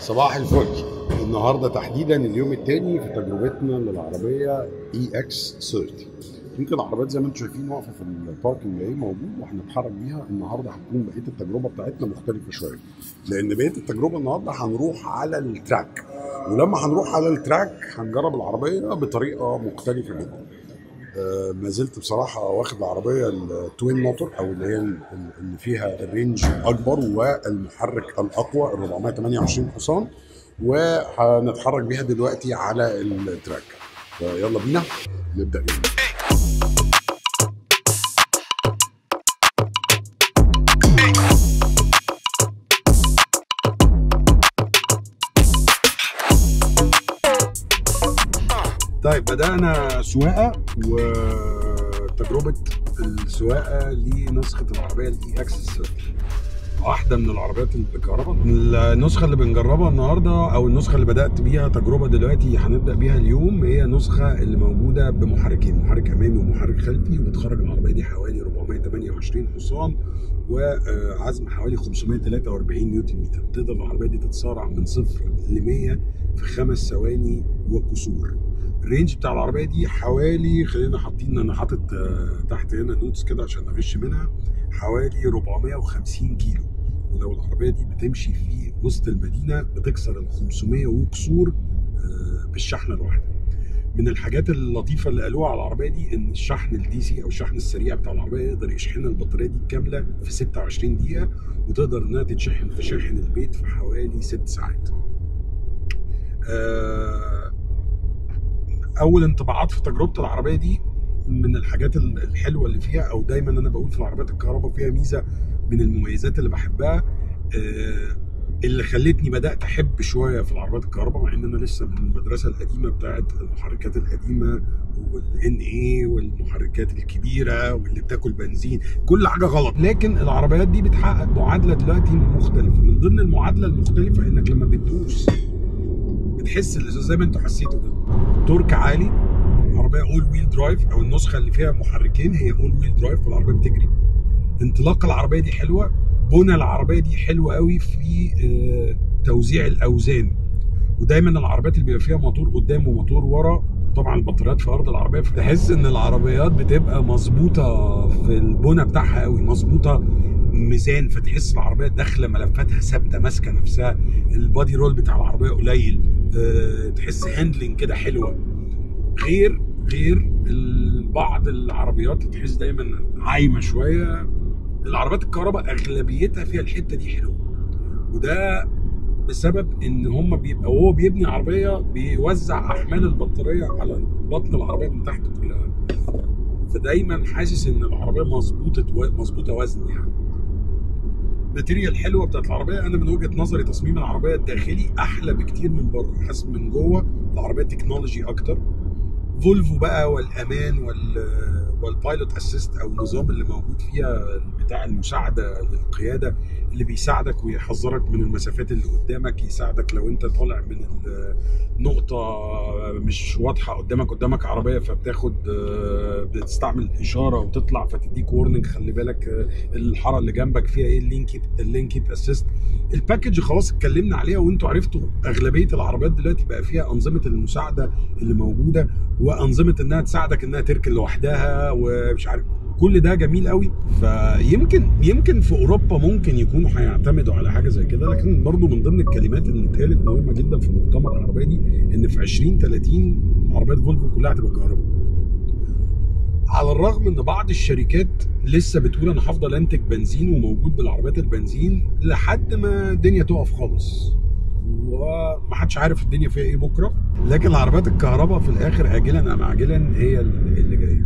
صباح الفل النهارده تحديدا اليوم الثاني في تجربتنا للعربيه اي اكس 30 يمكن العربيات زي ما انتم شايفين واقفه في الباركنج اهي موجود وهنتحرك بيها النهارده هتكون بقيه التجربه بتاعتنا مختلفه شويه لان بقيه التجربه النهارده هنروح على التراك ولما هنروح على التراك هنجرب العربيه بطريقه مختلفه جدا آه، ما زلت بصراحه واخد العربيه التوين موتور او اللي هي ال- اللي فيها الرينج اكبر والمحرك الاقوى ال 428 حصان وهنتحرك بيها دلوقتي على التراك فيلا بينا نبدا بيها طيب بدأنا سواقة وتجربة السواقة لنسخة العربية الاي اكس 30 واحدة من العربيات اللي بالكهرباء النسخة اللي بنجربها النهاردة أو النسخة اللي بدأت بيها تجربة دلوقتي هنبدأ بيها اليوم هي نسخة اللي موجودة بمحركين محرك أمامي ومحرك خلفي وبتخرج العربية دي حوالي 428 حصان وعزم حوالي 543 نيوتن متر تقدر العربية دي تتسارع من صفر ل 100 في خمس ثواني وكسور الرينج بتاع العربيه دي حوالي خلينا حاطين انا حاطط آه، تحت هنا نوتس كده عشان اغش منها حوالي 450 كيلو ولو العربيه دي بتمشي في وسط المدينه بتكسر ال 500 وكسور آه، بالشحنه الواحده من الحاجات اللطيفه اللي قالوها على العربيه دي ان الشحن الدي سي او الشحن السريع بتاع العربيه يقدر يشحن البطاريه دي كامله في 26 دقيقه وتقدر انها تتشحن في شاحن البيت في حوالي 6 ساعات. آه، اول انطباعات في تجربه العربيه دي من الحاجات ال- الحلوه اللي فيها او دايما انا بقول في العربيات الكهرباء فيها ميزه من المميزات اللي بحبها آه، اللي خلتني بدات احب شويه في العربيات الكهرباء مع ان انا لسه من المدرسه القديمه بتاعت المحركات القديمه والان اي والمحركات الكبيره واللي بتاكل بنزين كل حاجه غلط لكن العربيات دي بتحقق معادله دلوقتي مختلفه من ضمن المعادله المختلفه انك لما بتدوس بتحس اللي زي ما انتوا حسيتوا كده تورك عالي عربيه اول ويل درايف او النسخه اللي فيها محركين هي اول ويل درايف فالعربيه بتجري انطلاق العربيه دي حلوه بنى العربيه دي حلوه قوي في آه، توزيع الاوزان ودايما العربيات اللي بيبقى فيها موتور قدام وموتور ورا طبعا البطاريات في ارض العربيه فتحس ان العربيات بتبقى مظبوطه في البنى بتاعها قوي مظبوطه ميزان فتحس العربيه داخله ملفاتها ثابته ماسكه نفسها البادي رول بتاع العربيه قليل أه تحس هاندلنج كده حلوه غير غير ال- بعض العربيات تحس دايما عايمه شويه العربيات الكهرباء اغلبيتها فيها الحته دي حلوه وده بسبب ان هم بيبقى وهو بيبني عربيه بيوزع احمال البطاريه على بطن العربيه من تحت كلها فدايما حاسس ان العربيه مظبوطه مظبوطه وزن يعني الماتيريال الحلوه بتاعت العربيه انا من وجهه نظري تصميم العربيه الداخلي احلى بكتير من بره حاسس من جوه العربيه تكنولوجي اكتر فولفو بقى والامان وال والبايلوت اسيست او النظام اللي موجود فيها بتاع المساعده للقياده اللي بيساعدك ويحذرك من المسافات اللي قدامك يساعدك لو انت طالع من النقطه مش واضحه قدامك قدامك عربيه فبتاخد آه، بتستعمل اشاره وتطلع فتديك وورنينج خلي بالك آه، الحاره اللي جنبك فيها ايه اللينكيب اللينكيب اسيست الباكج خلاص اتكلمنا عليها وانتوا عرفتوا اغلبيه العربيات دلوقتي بقى فيها انظمه المساعده اللي موجوده وانظمه انها تساعدك انها تركن لوحدها ومش عارف كل ده جميل قوي فيمكن يمكن في اوروبا ممكن يكونوا هيعتمدوا على حاجه زي كده لكن برضو من ضمن الكلمات اللي اتقالت مهمه جدا في مؤتمر العربيه دي ان في 2030 عربيات فولفو كلها هتبقى كهرباء على الرغم ان بعض الشركات لسه بتقول انا هفضل انتج بنزين وموجود بالعربيات البنزين لحد ما الدنيا تقف خالص ومحدش عارف الدنيا فيها ايه بكره لكن العربيات الكهرباء في الاخر اجلا ام عاجلا هي اللي جايه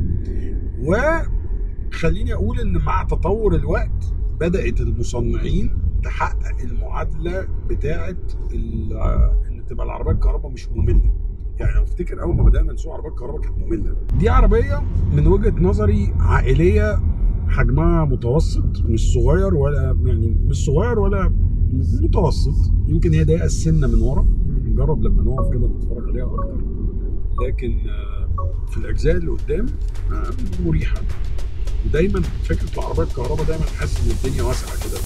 وخليني اقول ان مع تطور الوقت بدات المصنعين تحقق المعادله بتاعه ال- ان تبقى العربيه الكهرباء مش ممله يعني لو افتكر اول ما بدانا نسوق عربيات كهرباء كانت ممله دي عربيه من وجهه نظري عائليه حجمها متوسط مش صغير ولا يعني مش صغير ولا متوسط يمكن هي ضيقه السنه من ورا نجرب لما نقف كده نتفرج عليها اكتر لكن آه، في الاجزاء اللي قدام آه، مريحه ودايما فكره العربيه الكهرباء دايما حاسس ان الدنيا واسعه كده